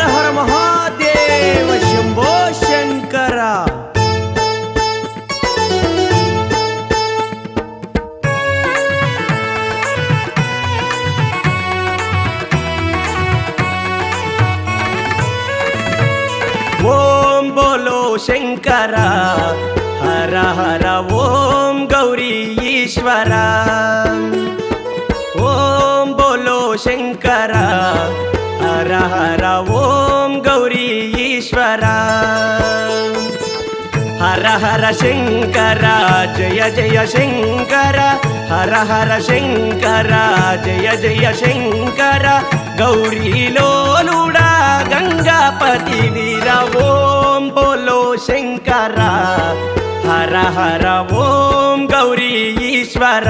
హర హర మహాదేవ శంభో శంకర ఓం బోలో శంకర హర హర ఓం గౌరీ ఈశ్వర ఓం బోలో శంకర హర హర ఓం గౌరీ ఈశ్వర హర హర శంకర జయ జయ శంకర హర హర శంకర జయ జయ శంకర గౌరీలోలుడా గంగాపతి వీర ఓం బోలో శంకర హర హర ఓం గౌరీ ఈశ్వర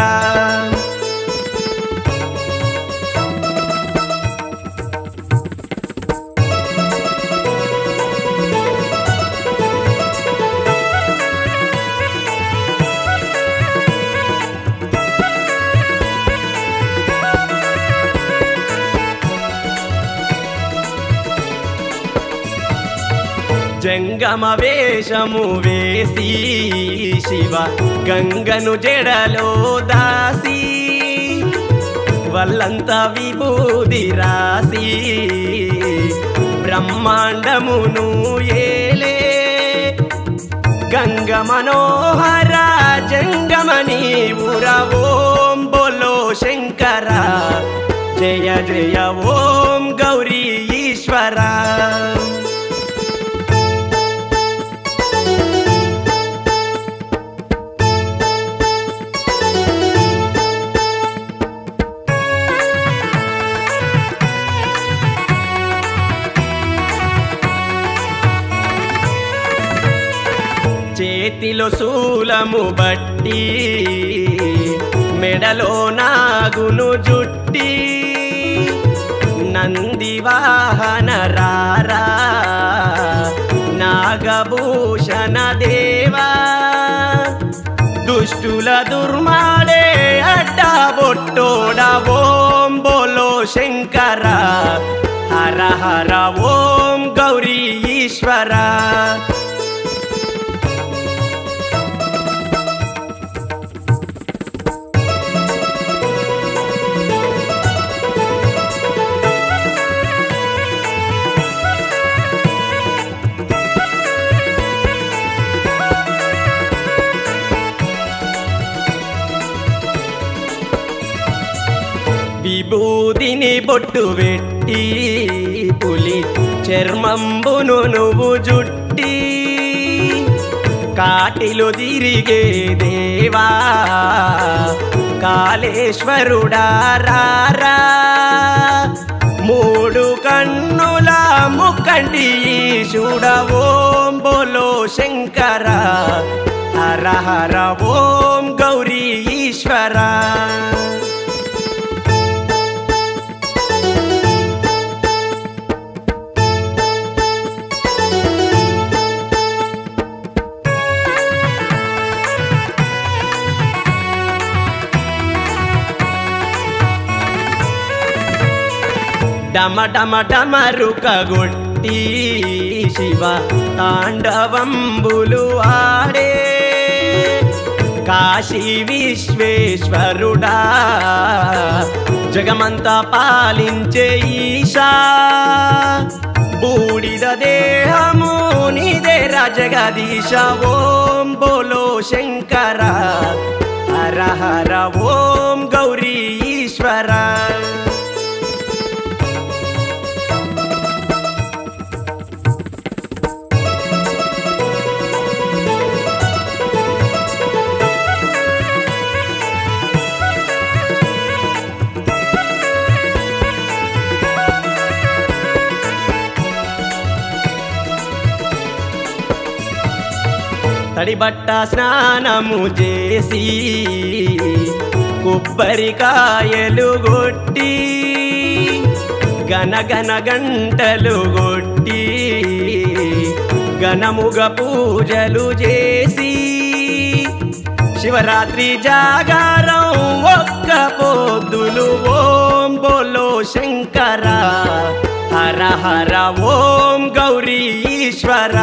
జంగమ వేషము వేసి శివ గంగను జడలో దాసి వల్లంత విభూది రాసి బ్రహ్మాండమును ఏలే గంగ మనోహర జంగమని ఉర ఓం బోలో శంకర జయ జయ ఓం గౌరీ ఈశ్వర చేతిలో శూలము బట్టి మెడలో నాగును జుట్టి నంది వాహన రారా నాగభూషణ దేవా దుష్టుల దుర్మాడే అడ్డా బొట్టోడ ఓం బోలో శంకర హర హర ఓం గౌరీ ఈశ్వర విభూదిని బొట్టు పెట్టి పులి చర్మంబును నువ్వు జుట్టి కాటిలో తిరిగే దేవా కాళేశ్వరుడా రారా మూడు కన్నుల ముక్కండి చూడ ఓం బోలో శంకర హర హర ఓం గౌరీ ఈశ్వర డమ డమ డమరుక గొట్టి శివ తాండవంబులు ఆడే కాశీ విశ్వేశ్వరుడా జగమంతా పాలించే ఈశా బూడిద దేహము నిదే జగదీశ ఓం బోలో శంకర హర హర ఓం గౌరీ ఈశ్వర తడిబట్ట స్నానము చేసి కొబ్బరికాయలు కొట్టి గనగన గంటలు కొట్టి ఘనముగ పూజలు చేసి శివరాత్రి జాగారం ఒక్క పొద్దులు ఓం బోలో శంకర హర హర ఓం గౌరీ ఈశ్వర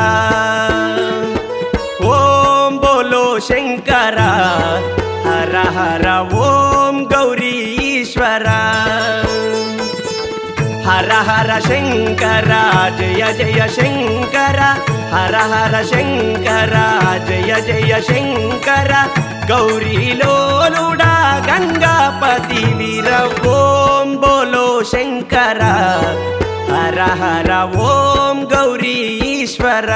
ఓం బోలో శంకర హర హర ఓం గౌరీ ఈశ్వర హర హర శంకర జయ జయ శంకర హర హర శంకర జయ జయ శంకర గౌరీలోలుడా గంగాపతి వీర ఓం బోలో శంకర హర హర ఓం గౌరీ ఈశ్వర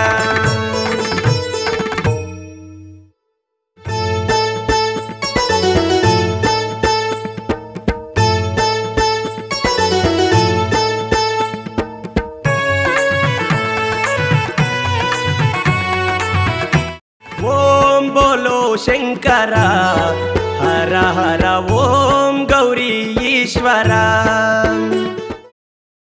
ఓం బోలో శంకర హర హర ఓం గౌరీ ఈశ్వర